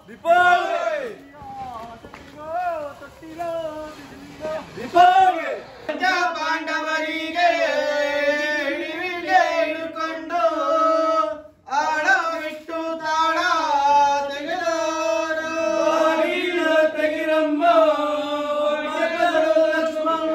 ಪಾಂಡವರಿಗೆ ಹಿಡಿವಿಗೆ ಹಿಡ್ಕೊಂಡು ಆಳ ಬಿಟ್ಟು ತಾಳ ತೆಗೆದವರು ತೆಗಿರಮ್ಮ ಲಕ್ಷ್ಮಮ್ಮ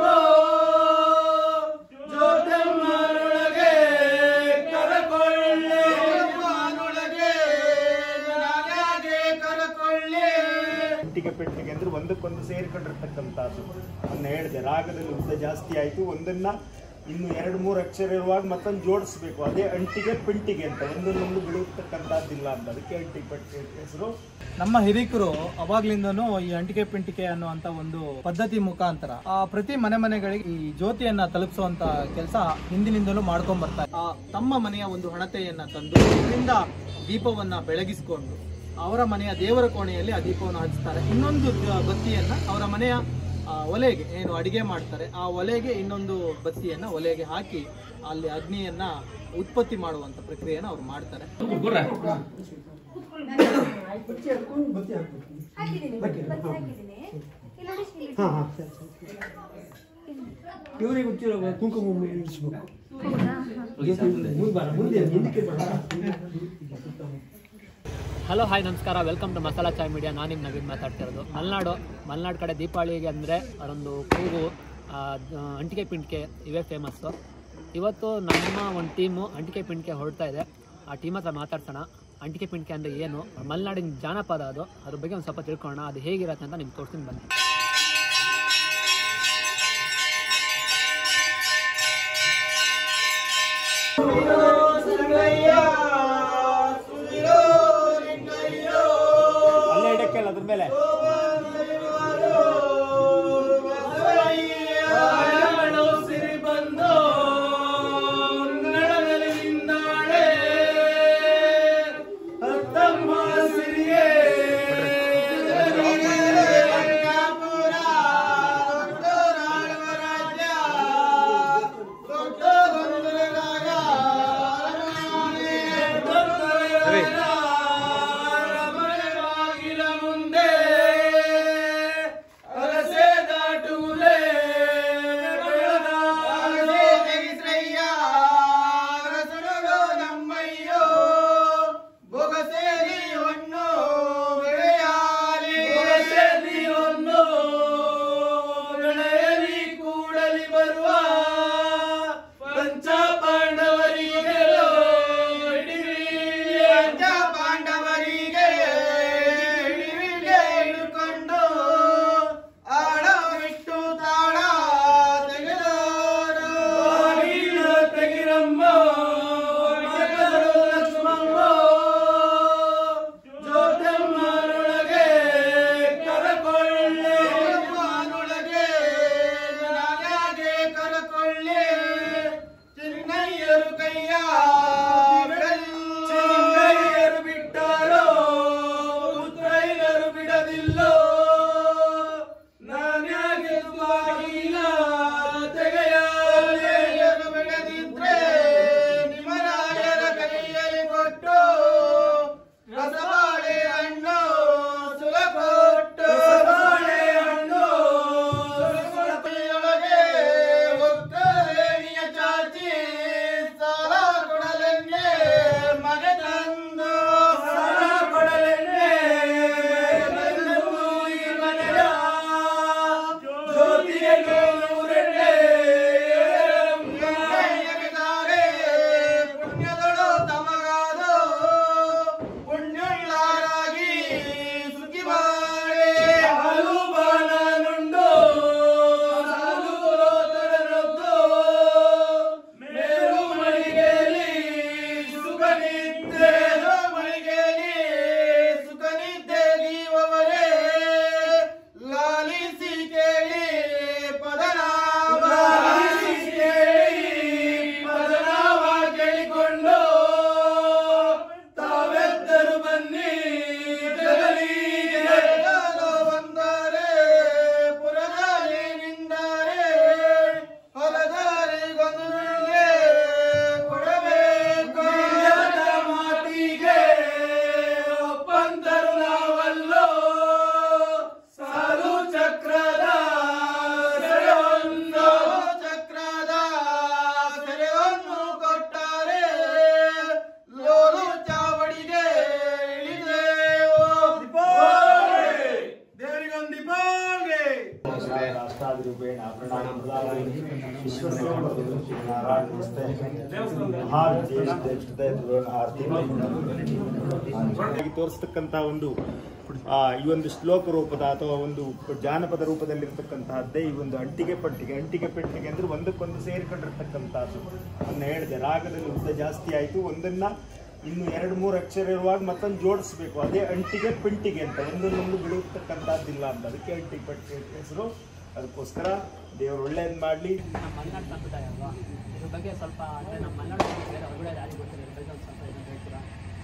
ಜೋತಮ್ಮನೊಳಗೆ ಕರಕೊಳ್ಳೆ ಮಾನೊಳಗೆ ನಾನಾಗೆ ಕರಕೊಳ್ಳೆ ಪೆಟ್ಟಿಗೆ ಪೆಟ್ಟಿಗೆ ಅಂದ್ರೆ ಒಂದಕ್ಕೊಂದು ಸೇರಿಕೊಂಡಿರ್ತಕ್ಕಂಥದ್ದು ಅದನ್ನ ಹೇಳಿದೆ ರಾಗದಲ್ಲಿ ಉದ್ದ ಜಾಸ್ತಿ ಆಯಿತು ಒಂದನ್ನ ಇನ್ನು ಎರಡು ಮೂರು ಅಕ್ಷರ ಇರುವಾಗ ಮತ್ತೊಂದು ಜೋಡಿಸ್ಬೇಕು ಅದೇ ಅಂಟಿಗೆ ಪಿಂಟಿಗೆ ಅಂತ ಒಂದನ್ನೊಂದು ಬಿಡುತ್ತಕ್ಕಂಥದ್ದಿಲ್ಲ ಅಂತ ಅದಕ್ಕೆ ಅಂಟಿಗೆ ಪೆಟ್ಟಿಗೆ ಅಂತ ಹೆಸರು ನಮ್ಮ ಹಿರಿಕರು ಅವಾಗ್ಲಿಂದನೂ ಈ ಅಂಟಿಕೆ ಪಿಂಟಿಕೆ ಅನ್ನುವಂತ ಒಂದು ಪದ್ಧತಿ ಮುಖಾಂತರ ಆ ಪ್ರತಿ ಮನೆ ಮನೆಗಳಿಗೆ ಈ ಜ್ಯೋತಿಯನ್ನ ತಲುಪಿಸುವಂತ ಕೆಲಸ ಹಿಂದಿನಿಂದಲೂ ಮಾಡ್ಕೊಂಡ್ ಬರ್ತಾರೆ ಆ ತಮ್ಮ ಮನೆಯ ಒಂದು ಹಣತೆಯನ್ನ ತಂದು ಅದರಿಂದ ದೀಪವನ್ನ ಬೆಳಗಿಸಿಕೊಂಡು ಅವರ ಮನೆಯ ದೇವರ ಕೋಣೆಯಲ್ಲಿ ಆ ದೀಪವನ್ನು ಹಚ್ತಾರೆ ಇನ್ನೊಂದು ದ- ಬತ್ತಿಯನ್ನ ಅವರ ಮನೆಯ ಆ, ಒಲೆಗೆ ಏನು ಅಡಿಗೆ ಮಾಡ್ತಾರೆ ಆ ಒಲೆಗೆ ಇನ್ನೊಂದು ಬತ್ತಿಯನ್ನ ಒಲೆಗೆ ಹಾಕಿ ಅಲ್ಲಿ ಅಗ್ನಿಯನ್ನ ಉತ್ಪತ್ತಿ ಮಾಡುವಂತ ಪ್ರಕ್ರಿಯೆಯನ್ನು ಅವ್ರು ಮಾಡ್ತಾರೆ ಹಾಕಿದ್ದೀನಿ ಬತ್ತಿ ಹಾಕಿದ್ದೀನಿ ಇಲ್ಲಿ ನೋಡಿ, ಇಲ್ಲಿ ಇವರಿಗೆ ಹುಚ್ಚಿರೋ ಕುಂಕುಮ ಇಳಿಸ್ಬೇಕು ಮುಂದೆ ಬರ ಮುಂದೆ ಹಿಂದಕ್ಕೆ ಬರ ಹಲೋ ಹಾಯ್ ನಮಸ್ಕಾರ welcome to Masala Chai media ನಾನು ನಿಮ್ಮ ನವೀನ್ ಮಾತಾಡ್ತಿರೋದು ಮಲೆನಾಡು ಮಲೆನಾಡು ಕಡೆ ದೀಪಾವಳಿಗೆ ಅಂದರೆ ಅದೊಂದು ಕೂಗು ಆ, ದ- ಅಂಟಿಕೆ ಪಿಂಟಿಕೆ ಇವೇ ಫೇಮಸ್ಸು ಇವತ್ತು ನಮ್ಮ ಒಂದು ಟೀಮು ಅಂಟಿಕೆ ಪಿಂಟಿಕೆ ಹೊರಡ್ತಾ ಇದೆ ಆ ಟೀಮ್ ಹತ್ರ ಮಾತಾಡ್ಸೋಣ ಅಂಟಿಕೆ ಪಿಂಟಿಕೆ ಅಂದರೆ ಏನು ಮಲೆನಾಡಿನ ಜಾನಪದ ಅದು ಅದ್ರ ಬಗ್ಗೆ ಒಂದು ಸ್ವಲ್ಪ ತಿಳ್ಕೊಳ್ಳೋಣ ಅದು ಹೇಗಿರತ್ತೆ ಅಂತ ನಿಮ್ಗೆ ತೋರಿಸ್ತೀನಿ ಬನ್ನಿ ಅಲ್ಲೇ ಇಡಕ್ಕೆಲ್ಲ ಅದ್ರ ಮೇಲೆ ಸಿರಿ ಬಂದು ನಡಗಲಿಂದಾಳೆ ಹತ್ತಮ್ಮ ಸಿರಿಯೇ ರಂಗಾಪುರ ದೊಡ್ಡೋರಾಳುವ ರಾಜ್ಯ ದೊಡ್ಡ ಗೊಂದಲದಾಗ ಅರಮನೆ ಬಾಗಿಲ ಮುಂದೆ ರೂಪೇಣ ಪ್ರಣಾಮ ಪ್ರದಾನಾಮಿ ವಿಶ್ವಸೇವಕರು ನಾರಾಯಣ ನಮಸ್ತೆ ಮಹಾನ್ ಜ್ಯೇಷ್ಠ ಇಷ್ಟದ ಆರತಿ ತೋರಿಸ್ತಕ್ಕಂಥ ಒಂದು ಆ, ಈ ಒಂದು ಶ್ಲೋಕ ರೂಪದ ಅಥವಾ ಒಂದು ಜಾನಪದ ರೂಪದಲ್ಲಿರ್ತಕ್ಕಂತಹದ್ದೇ ಈ ಒಂದು ಅಂಟಿಗೆ ಪಟ್ಟಿಗೆ ಅಂಟಿಗೆ ಪೆಟ್ಟಿಗೆ ಅಂದ್ರೆ ಒಂದಕ್ಕೊಂದು ಸೇರಿಕೊಂಡಿರ್ತಕ್ಕಂಥದ್ದು ಅನ್ನ ಹೇಳಿದೆ ರಾಗದಲ್ಲಿ ಉದ್ದ ಜಾಸ್ತಿ ಆಯಿತು ಒಂದನ್ನ ಇನ್ನು ಎರಡು ಮೂರು ಅಕ್ಷರ ಇರುವಾಗ ಮತ್ತೊಂದು ಜೋಡಿಸ್ಬೇಕು ಅದೇ ಅಂಟಿಗೆ ಪಿಂಟಿಗೆ ಅಂತ ಒಂದೊಂದೊಂದು ಬಿಡುತ್ತಕ್ಕಂಥದ್ದಿಲ್ಲ ಅಂತ ಅದಕ್ಕೆ ಅಂಟಿಗೆ ಪಟ್ಟಿಗೆ ಅಂತ ಹೆಸರು ಅದಕ್ಕೋಸ್ಕರ ದೇವರು ಒಳ್ಳೇದು ಮಾಡಲಿ ನಮ್ಮ ಮಲೆನಾಡು ಸಂಪ್ರದಾಯ ಅಲ್ವಾ ಇದ್ರ ಬಗ್ಗೆ ಸ್ವಲ್ಪ ಅಂದರೆ ನಮ್ಮ ಮಲೆನಾಡು ಬಗ್ಗೆ ಬೇರೆ ಹೊರಗಡೆ ಯಾರಿಗೂ ಗೊತ್ತಿಲ್ಲ ಇದ್ರ ಬಗ್ಗೆ ಒಂದು ಸ್ವಲ್ಪ ಏನಾದ್ರು ಹೇಳ್ತೀರಾ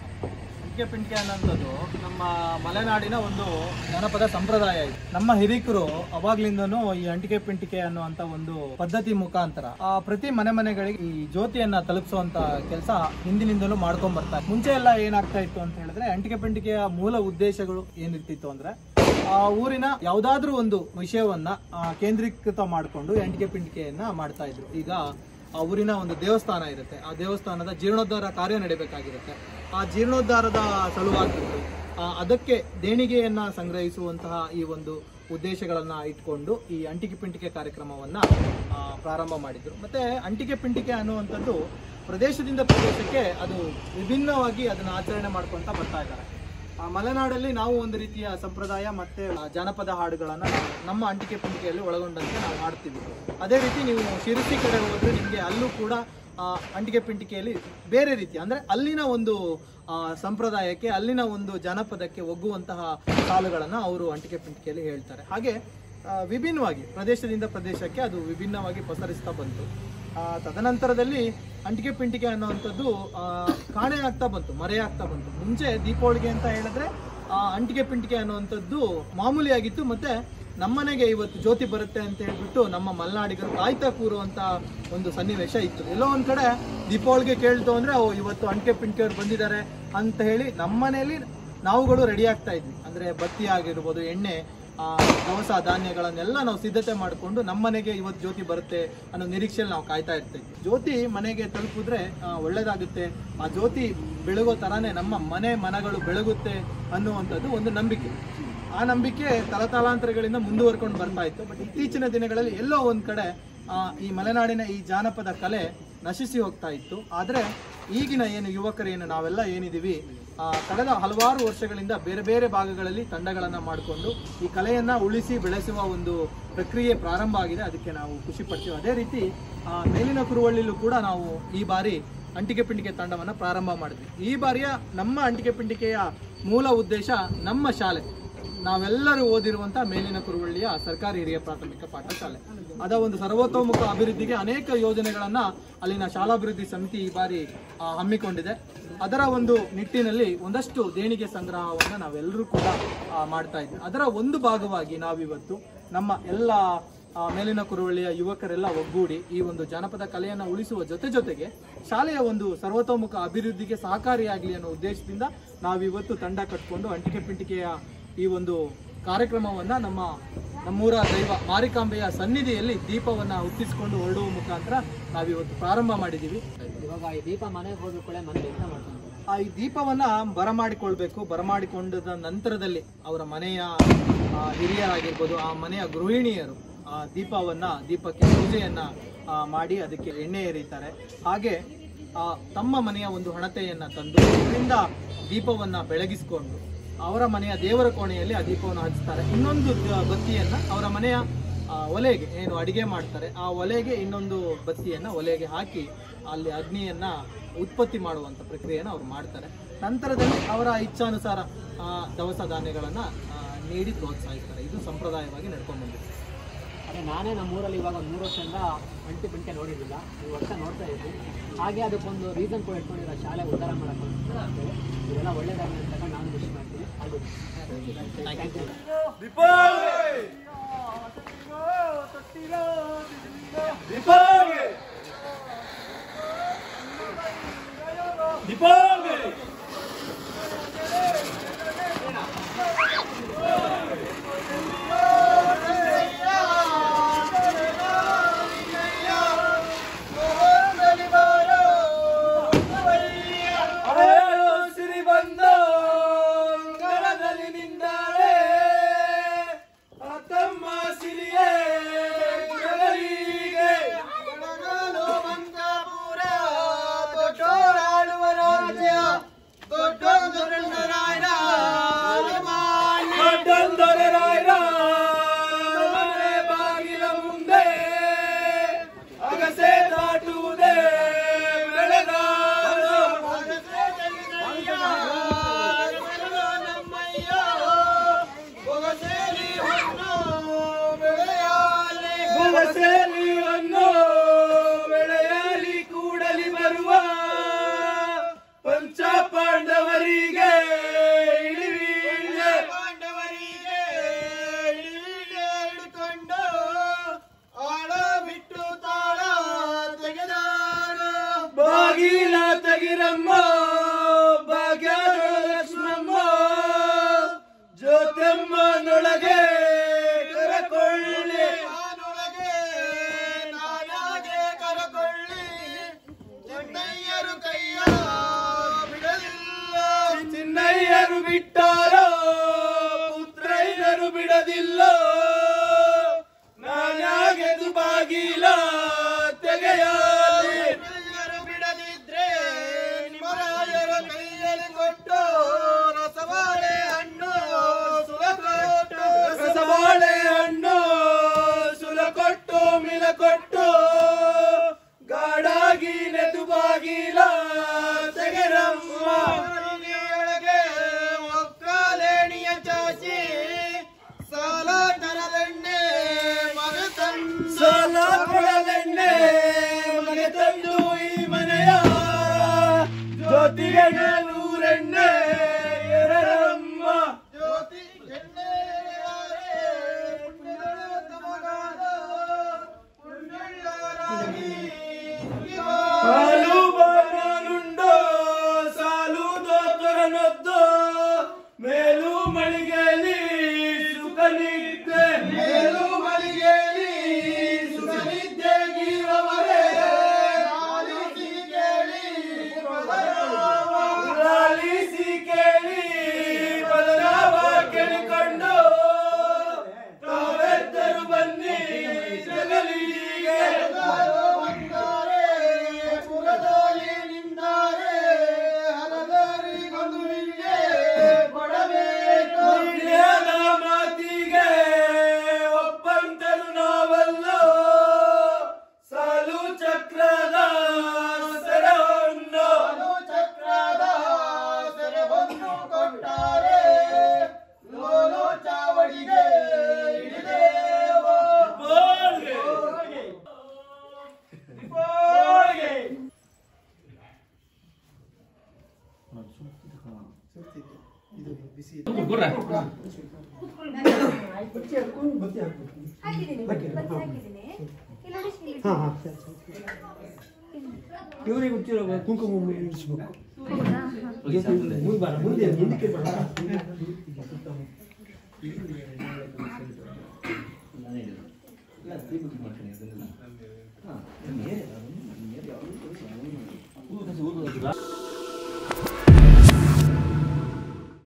ಅಂಟಿಕೆ ಪಿಂಟಿಕೆ ಅನ್ನೋಂಥದ್ದು ನಮ್ಮ ಮಲೆನಾಡಿನ ಒಂದು ಜನಪದ ಸಂಪ್ರದಾಯ ಇದೆ ನಮ್ಮ ಹಿರಿಕರು ಅವಾಗ್ಲಿಂದನೂ ಈ ಅಂಟಿಕೆ ಪಿಂಟಿಕೆ ಅನ್ನುವಂತ ಒಂದು ಪದ್ಧತಿ ಮುಖಾಂತರ ಆ ಪ್ರತಿ ಮನೆ ಮನೆಗಳಿಗೆ ಈ ಜ್ಯೋತಿಯನ್ನ ತಲುಪಿಸುವಂತ ಕೆಲಸ ಹಿಂದಿನಿಂದಲೂ ಮಾಡ್ಕೊಂಡ್ ಬರ್ತಾರೆ ಮುಂಚೆ ಎಲ್ಲ ಏನಾಗ್ತಾ ಇತ್ತು ಅಂತ ಹೇಳಿದ್ರೆ ಅಂಟಿಕೆ ಪಿಂಟಿಕೆಯ ಮೂಲ ಉದ್ದೇಶಗಳು ಏನಿರ್ತಿತ್ತು ಅಂದ್ರೆ ಆ ಊರಿನ ಯಾವ್ದಾದ್ರೂ ಒಂದು ವಿಷಯವನ್ನ ಆ, ಕೇಂದ್ರೀಕೃತ ಮಾಡಿಕೊಂಡು ಅಂಟಿಕೆ ಪಿಂಟಿಕೆಯನ್ನ ಮಾಡ್ತಾ ಇದ್ರು ಈಗ ಆ ಊರಿನ ಒಂದು ದೇವಸ್ಥಾನ ಇರುತ್ತೆ ಆ ದೇವಸ್ಥಾನದ ಜೀರ್ಣೋದ್ಧಾರ ಕಾರ್ಯ ನಡೀಬೇಕಾಗಿರುತ್ತೆ ಆ ಜೀರ್ಣೋದ್ಧಾರದ ಸಲುವಾಗಿ ಆ, ಅದಕ್ಕೆ ದೇಣಿಗೆಯನ್ನ ಸಂಗ್ರಹಿಸುವಂತಹ ಈ ಒಂದು ಉದ್ದೇಶಗಳನ್ನ ಇಟ್ಕೊಂಡು ಈ ಅಂಟಿಕೆ ಪಿಂಟಿಕೆ ಕಾರ್ಯಕ್ರಮವನ್ನ ಆ, ಪ್ರಾರಂಭ ಮಾಡಿದ್ರು ಮತ್ತೆ ಅಂಟಿಕೆ ಪಿಂಟಿಕೆ ಅನ್ನುವಂಥದ್ದು ಪ್ರದೇಶದಿಂದ ಪ್ರದೇಶಕ್ಕೆ ಅದು ವಿಭಿನ್ನವಾಗಿ ಅದನ್ನ ಆಚರಣೆ ಮಾಡ್ಕೊಂತ ಬರ್ತಾ ಇದ್ದಾರೆ ಆ ಮಲೆನಾಡಲ್ಲಿ ನಾವು ಒಂದು ರೀತಿಯ ಸಂಪ್ರದಾಯ ಮತ್ತೆ ಆ, ಜಾನಪದ ಹಾಡುಗಳನ್ನ ನಾವು ನಮ್ಮ ಅಂಟಿಕೆ ಪಿಂಟಿಕೆಯಲ್ಲಿ ಒಳಗೊಂಡಂತೆ ನಾವು ಹಾಡ್ತೀವಿ ಅದೇ ರೀತಿ ನೀವು ಶಿರಸಿ ಕಡೆ ಹೋದ್ರೆ ನಿಮಗೆ ಅಲ್ಲೂ ಕೂಡ ಆ, ಅಂಟಿಕೆ ಪಿಂಟಿಕೆಯಲ್ಲಿ ಬೇರೆ ರೀತಿ ಅಂದ್ರೆ ಅಲ್ಲಿನ ಒಂದು ಆ, ಸಂಪ್ರದಾಯಕ್ಕೆ ಅಲ್ಲಿನ ಒಂದು ಜಾನಪದಕ್ಕೆ ಒಗ್ಗುವಂತಹ ಸಾಲುಗಳನ್ನ ಅವರು ಅಂಟಿಕೆ ಪಿಂಟಿಕೆಯಲ್ಲಿ ಹೇಳ್ತಾರೆ ಹಾಗೆ ಆ, ವಿಭಿನ್ನವಾಗಿ ಪ್ರದೇಶದಿಂದ ಪ್ರದೇಶಕ್ಕೆ ಅದು ವಿಭಿನ್ನವಾಗಿ ಪಸರಿಸ್ತಾ ಬಂತು ಆ, ತದನಂತರದಲ್ಲಿ ಅಂಟಿಕೆ ಪಿಂಟಿಕೆ ಅನ್ನುವಂಥದ್ದು ಆ, ಕಾಣೆ ಆಗ್ತಾ ಬಂತು ಮರೆಯಾಗ್ತಾ ಬಂತು ಮುಂಚೆ ದೀಪಾವಳಿಗೆ ಅಂತ ಹೇಳಿದ್ರೆ ಆ, ಅಂಟಿಕೆ ಪಿಂಟಿಕೆ ಅನ್ನುವಂಥದ್ದು ಮಾಮೂಲಿಯಾಗಿತ್ತು ಮತ್ತೆ ನಮ್ಮನೆಗೆ ಇವತ್ತು ಜ್ಯೋತಿ ಬರುತ್ತೆ ಅಂತ ಹೇಳ್ಬಿಟ್ಟು ನಮ್ಮ ಮಲೆನಾಡಿಗರು ಕಾಯ್ತಾ ಕೂರುವಂತ ಒಂದು ಸನ್ನಿವೇಶ ಇತ್ತು ಎಲ್ಲೋ ಒಂದ್ ಕಡೆ ದೀಪಾವಳಿಗೆ ಕೇಳ್ತು ಅಂದ್ರೆ ಓ ಇವತ್ತು ಅಂಟಿಕೆ ಪಿಂಟಿಕೆಯವ್ರು ಬಂದಿದ್ದಾರೆ ಅಂತ ಹೇಳಿ ನಮ್ಮನೇಲಿ ನಾವುಗಳು ರೆಡಿ ಆಗ್ತಾ ಇದ್ವಿ ಅಂದ್ರೆ ಬತ್ತಿ ಆಗಿರ್ಬೋದು ಎಣ್ಣೆ ಆ, ದವಸ ಧಾನ್ಯಗಳನ್ನೆಲ್ಲ ನಾವು ಸಿದ್ಧತೆ ಮಾಡಿಕೊಂಡು ನಮ್ಮನೆಗೆ ಇವತ್ತು ಜ್ಯೋತಿ ಬರುತ್ತೆ ಅನ್ನೋ ನಿರೀಕ್ಷೆಯಲ್ಲಿ ನಾವು ಕಾಯ್ತಾ ಇರ್ತೀವಿ ಜ್ಯೋತಿ ಮನೆಗೆ ತಲುಪಿದ್ರೆ ಆ, ಒಳ್ಳೇದಾಗುತ್ತೆ ಆ ಜ್ಯೋತಿ ಬೆಳಗೋ ತರಾನೇ ನಮ್ಮ ಮನೆ ಮನಗಳು ಬೆಳಗುತ್ತೆ ಅನ್ನುವಂಥದ್ದು ಒಂದು ನಂಬಿಕೆ ಆ ನಂಬಿಕೆ ತಲತಲಾಂತರಗಳಿಂದ ಮುಂದುವರ್ಕೊಂಡು ಬರ್ತಾ ಇತ್ತು ಬಟ್ ಇತ್ತೀಚಿನ ದಿನಗಳಲ್ಲಿ ಎಲ್ಲೋ ಒಂದ್ ಕಡೆ ಆ, ಈ ಮಲೆನಾಡಿನ ಈ ಜಾನಪದ ಕಲೆ ನಶಿಸಿ ಹೋಗ್ತಾ ಇತ್ತು ಆದ್ರೆ ಈಗಿನ ಏನು ಯುವಕರು ಏನು ನಾವೆಲ್ಲ ಏನಿದೀವಿ ಆ, ಕಳೆದ ಹಲವಾರು ವರ್ಷಗಳಿಂದ ಬೇರೆ ಬೇರೆ ಭಾಗಗಳಲ್ಲಿ ತಂಡಗಳನ್ನ ಮಾಡಿಕೊಂಡು ಈ ಕಲೆಯನ್ನ ಉಳಿಸಿ ಬೆಳೆಸುವ ಒಂದು ಪ್ರಕ್ರಿಯೆ ಪ್ರಾರಂಭ ಆಗಿದೆ ಅದಕ್ಕೆ ನಾವು ಖುಷಿ ಪಡ್ತೀವಿ ಅದೇ ರೀತಿ ಆ, ಮೇಲಿನ ಕುರುವಳ್ಳಿಲೂ ಕೂಡ ನಾವು ಈ ಬಾರಿ ಅಂಟಿಕೆ ಪಿಂಟಿಕೆ ತಂಡವನ್ನ ಪ್ರಾರಂಭ ಮಾಡಿದ್ವಿ ಈ ಬಾರಿಯ ನಮ್ಮ ಅಂಟಿಕೆ ಪಿಂಟಿಕೆಯ ಮೂಲ ಉದ್ದೇಶ ನಮ್ಮ ಶಾಲೆ ನಾವೆಲ್ಲರೂ ಓದಿರುವಂತ ಮೇಲಿನ ಕುರುವಳ್ಳಿಯ ಸರ್ಕಾರಿ ಹಿರಿಯ ಪ್ರಾಥಮಿಕ ಪಾಠಶಾಲೆ ಅದ ಒಂದು ಸರ್ವತೋಮುಖ ಅಭಿವೃದ್ಧಿಗೆ ಅನೇಕ ಯೋಜನೆಗಳನ್ನ ಅಲ್ಲಿನ ಶಾಲಾಭಿವೃದ್ಧಿ ಸಮಿತಿ ಈ ಬಾರಿ ಆ, ಹಮ್ಮಿಕೊಂಡಿದೆ ಅದರ ಒಂದು ನಿಟ್ಟಿನಲ್ಲಿ ಒಂದಷ್ಟು ದೇಣಿಗೆ ಸಂಗ್ರಹವನ್ನ ನಾವೆಲ್ಲರೂ ಕೂಡ ಆ, ಮಾಡ್ತಾ ಇದ್ವಿ ಅದರ ಒಂದು ಭಾಗವಾಗಿ ನಾವಿವತ್ತು ನಮ್ಮ ಎಲ್ಲ ಆ, ಮೇಲಿನ ಕುರುವಳ್ಳಿಯ ಯುವಕರೆಲ್ಲ ಒಗ್ಗೂಡಿ ಈ ಒಂದು ಜಾನಪದ ಕಲೆಯನ್ನು ಉಳಿಸುವ ಜೊತೆ ಜೊತೆಗೆ ಶಾಲೆಯ ಒಂದು ಸರ್ವತೋಮುಖ ಅಭಿವೃದ್ಧಿಗೆ ಸಹಕಾರಿಯಾಗಲಿ ಅನ್ನೋ ಉದ್ದೇಶದಿಂದ ನಾವಿವತ್ತು ತಂಡ ಕಟ್ಕೊಂಡು ಅಂಟಿಕೆ ಪಿಂಟಿಕೆಯ ಈ ಒಂದು ಕಾರ್ಯಕ್ರಮವನ್ನ ನಮ್ಮ ನಮ್ಮೂರ ದೈವ ಮಾರಿಕಾಂಬೆಯ ಸನ್ನಿಧಿಯಲ್ಲಿ ದೀಪವನ್ನ ಹೊತ್ತಿಸಿಕೊಂಡು ಹೊರಡುವ ಮುಖಾಂತರ ನಾವಿವತ್ತು ಪ್ರಾರಂಭ ಮಾಡಿದ್ದೀವಿ ಇವಾಗ ಈ ದೀಪ ಮನೆಗೆ ಹೋದ ಕೂಡ ಮನೆ ಕೆಲಸ ಮಾಡ್ಕೊಂಡು ಆ ಈ ದೀಪವನ್ನ ಬರಮಾಡಿಕೊಳ್ಬೇಕು ಬರಮಾಡಿಕೊಂಡದ ನಂತರದಲ್ಲಿ ಅವರ ಮನೆಯ ಆ, ಹಿರಿಯರಾಗಿರ್ಬೋದು ಆ ಮನೆಯ ಗೃಹಿಣಿಯರು ಆ ದೀಪವನ್ನ ದೀಪಕ್ಕೆ ಪೂಜೆಯನ್ನ ಆ, ಮಾಡಿ ಅದಕ್ಕೆ ಎಣ್ಣೆ ಎರೀತಾರೆ ಹಾಗೆ ಆ, ತಮ್ಮ ಮನೆಯ ಒಂದು ಹಣತೆಯನ್ನ ತಂದು ಅದರಿಂದ ದೀಪವನ್ನ ಬೆಳಗಿಸಿಕೊಂಡು ಅವರ ಮನೆಯ ದೇವರ ಕೋಣೆಯಲ್ಲಿ ಆ ದೀಪವನ್ನು ಹಚ್ತಾರೆ ಇನ್ನೊಂದು ದ- ಬತ್ತಿಯನ್ನ ಅವರ ಮನೆಯ ಆ, ಒಲೆಗೆ ಏನು ಅಡಿಗೆ ಮಾಡ್ತಾರೆ ಆ ಒಲೆಗೆ ಇನ್ನೊಂದು ಬತ್ತಿಯನ್ನ ಒಲೆಗೆ ಹಾಕಿ ಅಲ್ಲಿ ಅಗ್ನಿಯನ್ನ ಉತ್ಪತ್ತಿ ಮಾಡುವಂತ ಪ್ರಕ್ರಿಯೆಯನ್ನು ಅವ್ರು ಮಾಡ್ತಾರೆ ನಂತರದಲ್ಲಿ ಅವರ ಇಚ್ಛಾನುಸಾರ ಆ, ದವಸ ಧಾನ್ಯಗಳನ್ನ ಆ, ನೀಡಿ ಪ್ರೋತ್ಸಾಹಿಸ್ತಾರೆ ಇದು ಸಂಪ್ರದಾಯವಾಗಿ ನಡ್ಕೊಂಡು ಬಂದಿದೆ ಅದೇ ನಾನೇ ನಮ್ಮ ಊರಲ್ಲಿ ಇವಾಗ ಒಂದು ಮೂರು ವರ್ಷದಿಂದ ಅಂಟಿ ಪಿಂಟೆ ನೋಡಿರಲಿಲ್ಲ ಈ ವರ್ಷ ನೋಡ್ತಾ ಇದ್ವಿ ಹಾಗೆ ಅದಕ್ಕೊಂದು ರೀಸನ್ ಕೂಡ ಇಟ್ಕೊಂಡಿರೋ ಶಾಲೆ ಉದ್ಧಾರ ಮಾಡೋಕ್ಕೆ ಅಂತೇಳಿ ಇದೆಲ್ಲ ಒಳ್ಳೇದಾಗಲಿ ಅಂತ ನಾನು ಖುಷಿ ಮಾಡ್ತೀನಿ ಅದು ಥ್ಯಾಂಕ್ ಯು ಸಿರಿ ಬಂದ ಅಂಗಳದಲ್ಲಿ ನಿಂದಾಳೆ ತಮ್ಮ ಸಿರಿಯೇ ಮಳಿಗೆಯಲ್ಲಿ ಸುಖ ನಿದ್ದೆ ಮೇಲು ಮಳಿಗೆಯಲ್ಲಿ ಸುಖ ನಿದ್ದೆ ಗೀರವರೇ ಲಾಲಿಸಿ ಕೇಳಿ ಬದಲಾವ ಲಾಲಿಸಿ ಕೇಳಿ ಬದಲಾವ ಕೇಳಿಕೊಂಡು ತಾವೆದ್ದರು ಬನ್ನಿ ಜಗಲಿಗೆ ಬಂದರೆ ಪುರದಲ್ಲಿ ನಿಂದರೆ ಹಲದರಿಗೊಂದು ನಿಮಗೆ ಕೊಡಬೇಕು ಹಿರಿಯರ ಮಾತಿಗೆ ಒಪ್ಪಂತರು ನಾವಲ್ಲ ಸಾಲು ಚಕ್ರದ ಸೆರವನ್ನು ಚಕ್ರದ ಸೆರವನ್ನು ಕೊಟ್ಟಾರೆ ಲೋಲು ಚಾವಡಿಗೆ ಹಿಡಿದೇವು ಬೋಳ್ಗೆ ಬೋಳ್ಗೆ ಹಾಕಿದ್ದೀನಿ ಬಸ್ ಹಾಕಿದ್ದೀನಿ ಇಲ್ಲಿ ನೋಡಿ ಇಲ್ಲಿ ಹಾ ಹಾ ಇವರಿಗೆ ಹುಚ್ಚಿರೋ ಕುಂಕುಮ ಇಳಿಸ್ಬೇಕು ಹೌದಾ ಮುಂದೆ ಬಾರ ಮುಂದೆ ಹಿಂದಕ್ಕೆ ಬಾರ